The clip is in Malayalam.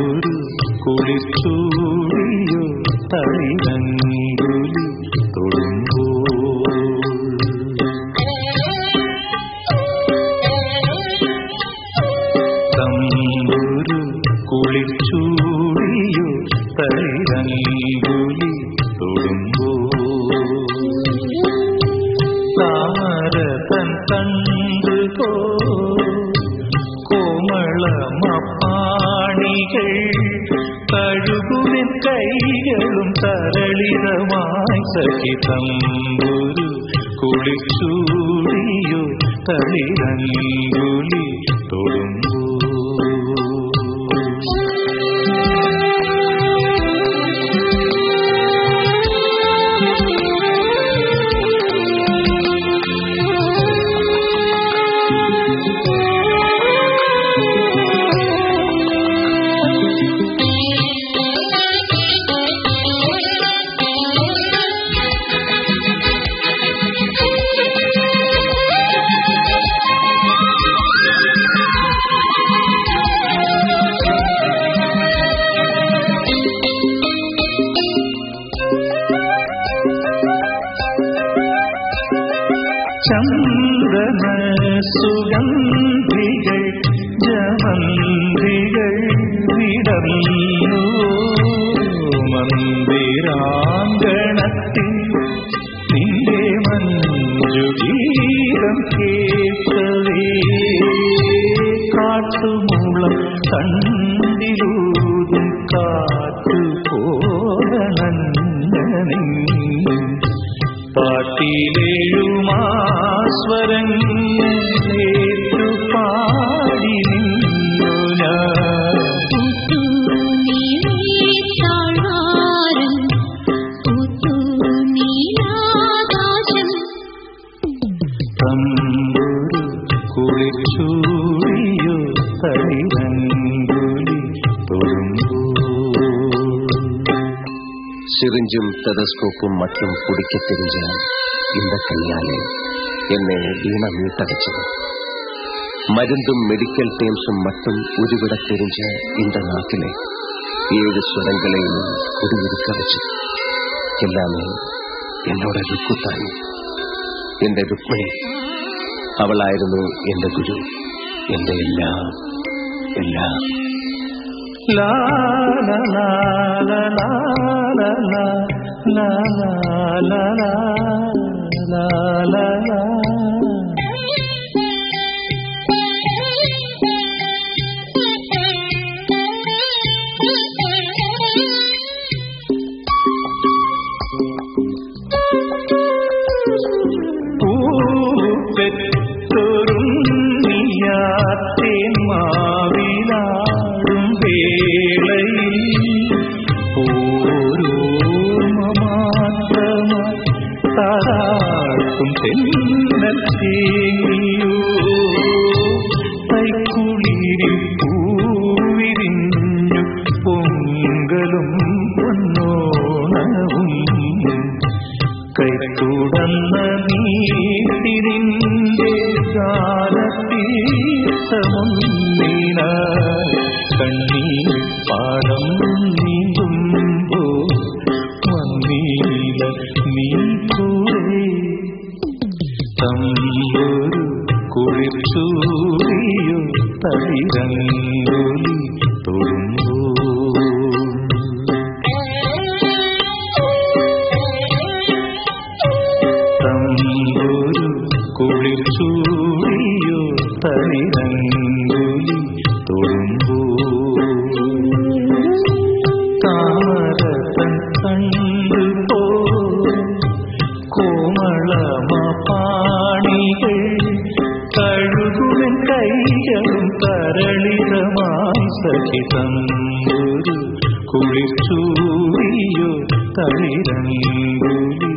തമ്പുരു കുളിച്ചൂടിയോ തളിരങ്കുലി തൊടുമ്പോൾ തമ്പുരു കുളിച്ചൂടിയോ തളിരങ്കുലി തൊടുമ്പോൾ താമര തൻ കണ്ടു പോ കോമളമപ്പാണികൾ കഴുകുവിൻ കൈകളും തരളിതമായി സഹിതമ്പുരു കുളിച്ചൂടിയോ തളിരങ്കുലി തൊടുമ്പോ ചന്ദന സുഗന്ധികൾ ജമന്തികൾ വിടർന്നു മന്ദിരാങ്കണത്തിൽ നിന്റെ മഞ്ജുഗീതം കേൾക്കവേ കാട്ടുമൂളം കണ്ടിലൂതും കാറ്റു പോകണങ്ങനെ പാട്ടിലേഴുമാസ്വരങ്ങളേറ്റു പാടി നിന്നു ഞാൻ തമ്പുരു കുളിച്ചൂടിയോ തളിരങ്കുലി തൊടുമ്പോ സിറിഞ്ചും ടെലസ്കോപ്പും മറ്റും കുടിக்க தெரிஞ்ச இந்த கையாலே എന്നെ വീണ மீட்டடிச்சது மருந்தும் மெடிக்கல் டேம்ஸும் மட்டும் உருவிட தெரிஞ்ச இந்த நாட்டிலே ஏழு സ്വരങ്ങളെയും കുടിയിരുക്ക വെച്ചു എല്ലാമേ എന്നോട് രുക്കുത്തായി എന്റെ രുക്മിണി അവളായിരുന്നു എന്റെ ഗുരു എന്റെ എല്ലാം എല്ലാം La la la la la la la la la la la la la പൂവെത്തൊരുങ്ങിയാത്തേൻ മാവിലാടും വേളയിൽ ഓരോർമ്മ മാത്രമായി താരാട്ടും തെന്നത്തേയോ തൈക്കുളിരിൽ പൂവിരിഞ്ഞു പൊങ്കലും പൊന്നോണവും കൈത്തുടന്ന നീതിരിന്റെ കാലത്തീർത്ഥമൊന്നിന കണ്ണീർ പാടം നീന്തുമ്പോ വന്നീല നീ കൂടെ തമ്പൊരു കുളിച്ചൂടിയോ തളിരങ്കുലി തൊടുമ്പോ തമ്പൊരു കുളിച്ചൂടിയോ തളിരങ്കുലി തൊടുമ്പോ താമരതൻ കണ്ടുപോ കോമളമപാണികൾ കഴുകുവൻ കൈകളും തരളിതമായി സഹിതം ഒരു കുളിച്ചൂടിയോ തളിരങ്കുലി